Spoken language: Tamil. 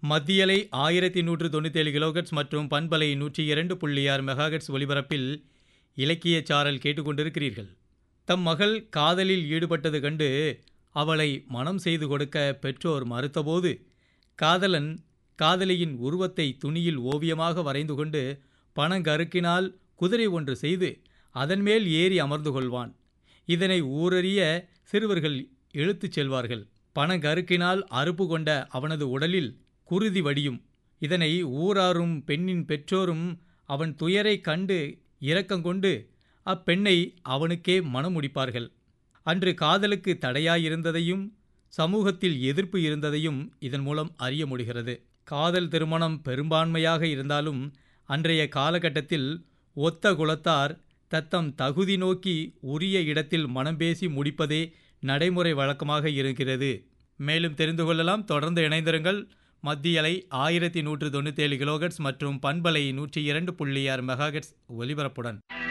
மத்தியலை ஆயிரத்தி நூற்று தொண்ணூத்தேழு கிலோகட்ஸ் மற்றும் பண்பலை நூற்றி இரண்டு புள்ளி ஆறு மெகாகட்ஸ் ஒலிபரப்பில் இலக்கிய சாரல் கேட்டுக்கொண்டிருக்கிறீர்கள் தம் மகள் காதலில் ஈடுபட்டது கண்டு அவளை மனம் செய்து கொடுக்க பெற்றோர் மறுத்தபோது காதலன் காதலியின் உருவத்தை துணியில் ஓவியமாக வரைந்து கொண்டு பணங்கருக்கினால் குதிரை ஒன்று செய்து அதன் மேல் ஏறி அமர்ந்து கொள்வான் இதனை ஊரறிய சிறுவர்கள் இழுத்துச் செல்வார்கள் பணங்கருக்கினால் அறுப்பு கொண்ட அவனது உடலில் குருதி வடியும் இதனை ஊராரும் பெண்ணின் பெற்றோரும் அவன் துயரை கண்டு இரக்கங்கொண்டு அப்பெண்ணை அவனுக்கே மனம் முடிப்பார்கள் அன்று காதலுக்கு தடையாயிருந்ததையும் சமூகத்தில் எதிர்ப்பு இருந்ததையும் இதன் மூலம் அறிய முடிகிறது காதல் திருமணம் பெரும்பான்மையாக இருந்தாலும் அன்றைய காலகட்டத்தில் ஒத்த குலத்தார் தத்தம் தகுதி நோக்கி உரிய இடத்தில் மனம் பேசி முடிப்பதே நடைமுறை வழக்கமாக இருக்கிறது மேலும் தெரிந்து கொள்ளலாம் தொடர்ந்து இணைந்திருங்கள் மத்தியலை ஆயிரத்தி நூற்று தொண்ணூத்தேழு கிலோகட்ஸ் மற்றும் பண்பலை நூற்றி இரண்டு புள்ளி ஆறு மெகாகட்ஸ் ஒலிபரப்புடன்